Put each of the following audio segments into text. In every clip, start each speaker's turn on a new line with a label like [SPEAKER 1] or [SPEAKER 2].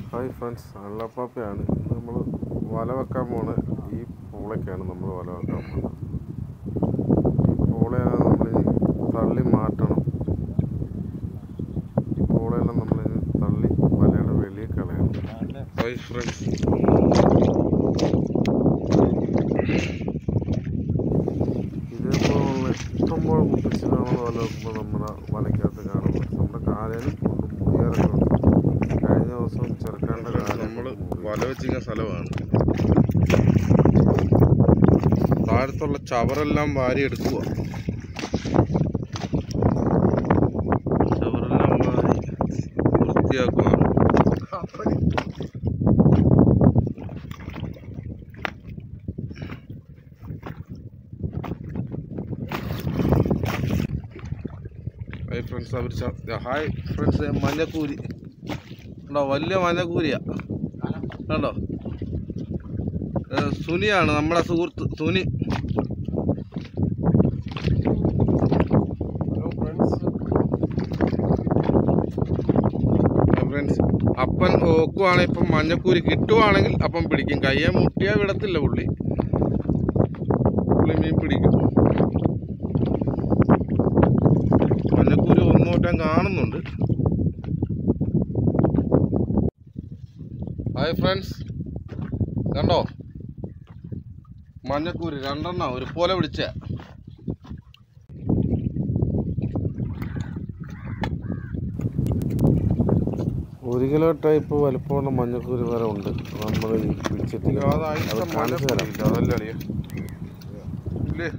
[SPEAKER 1] Hi friends അള്ളപ്പാപ്പയാണ് നമ്മൾ വല വെക്കാൻ പോണ ഈ പൂളയ്ക്കാണ് നമ്മൾ വല വെക്കാൻ പോകുന്നത് ഈ പൂളയെല്ലാം നമ്മൾ തള്ളി മാറ്റണം ഈ പൂളയെല്ലാം നമ്മൾ തള്ളി വലയുടെ വെളിയിൽ കളയണം ഹായ് ഫ്രണ്ട്സ് ഇതേപോലുള്ള ഇഷ്ടംപോലെ മുട്ടിച്ച് നമ്മൾ വല വെക്കുമ്പോൾ നമ്മുടെ വലയ്ക്കകത്ത് കാണുമ്പോൾ നമ്മുടെ കാലേലും മുടിയാറൊക്കെ ഉണ്ട് കഴിഞ്ഞ ദിവസം ചെറുക്കാൻ്റെ കാലം നമ്മൾ വല വെച്ചിരിക്കുന്ന സ്ഥലമാണ് താഴത്തുള്ള ചവറെല്ലാം വാരി എടുക്കുക ചവറെല്ലാം വാരി വൃത്തിയാക്കുകയാണ് ഹായ് ഫ്രണ്ട്സ് അവർ ഹായ് ഫ്രണ്ട്സ് മഞ്ഞക്കൂരി ഉണ്ടോ വലിയ മഞ്ഞക്കൂരിയാ കണ്ടോ ഏ, സുനിയാണ് നമ്മുടെ സുഹൃത്ത് സുനി ഫ്രണ്ട്സ് അപ്പൻ ഓക്കുവാണെങ്കിൽ ഇപ്പം മഞ്ഞക്കൂരി കിട്ടുവാണെങ്കിൽ അപ്പം പിടിക്കും കയ്യെ മുട്ടിയാൽ വിടത്തില്ല പുള്ളി പുള്ളി മീൻ പിടിക്കും മഞ്ഞക്കൂരി ഒന്നോട്ടം കാണുന്നുണ്ട് ഹായ് ഫ്രണ്ട്സ് കണ്ടോ മഞ്ഞക്കൂരി രണ്ടെണ്ണം ഒരു പോലെ പിടിച്ച ഒരു കിലോ ടൈപ്പ് വലുപ്പമുള്ള മഞ്ഞക്കൂരി വരെ ഉണ്ട് നമ്മൾ ഈ പിടിച്ചിട്ടില്ല അത് കാണിച്ചു തരാം അതല്ലേ അളിയ ഇല്ലേ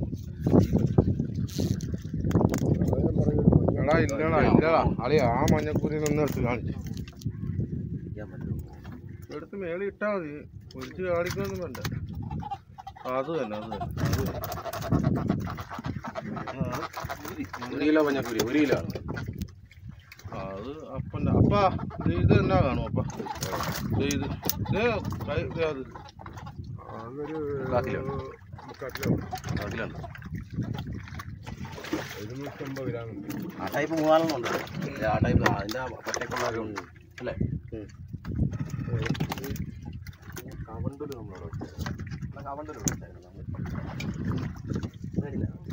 [SPEAKER 1] എടാ ഇല്ലടാ ഇല്ലടാ അളിയ ആ മഞ്ഞക്കൂരി ഒന്ന് എടുത്ത് കാണിച്ചു എടുത്ത് മേളിൽ ഇട്ടാ മതി ഒഴിച്ച് കാണിക്കൊന്നും വേണ്ട അത് തന്നെ അത് തന്നെ അത് തന്നെ.
[SPEAKER 2] ഒരു കിലോ മഞ്ഞക്കുരി ഒരു കിലോ ആണ്
[SPEAKER 1] ആ, അത് അപ്പൻ്റെ അപ്പ ഇത് ഇത് എന്നാ കാണും അപ്പ ദേ ഇത് ദേ കൈ ദേ അത് അതൊരു
[SPEAKER 2] കാക്കിലാണ്.
[SPEAKER 1] മുക്കാക്കിലാണ്
[SPEAKER 2] അതിലുണ്ട്
[SPEAKER 1] ഇരുന്നൂറ്റമ്പത് ഗ്രാം ഉണ്ട്
[SPEAKER 2] ആ ടൈപ്പ് മൂന്നാലെണ്ണം ഉണ്ട് ആ ടൈപ്പ് അതിൻ്റെ പച്ചക്കുള്ള ഉണ്ട് അല്ലേ
[SPEAKER 1] കവണ്ടല് നമ്മളവിടെ
[SPEAKER 2] കവണ്ടല്ലോ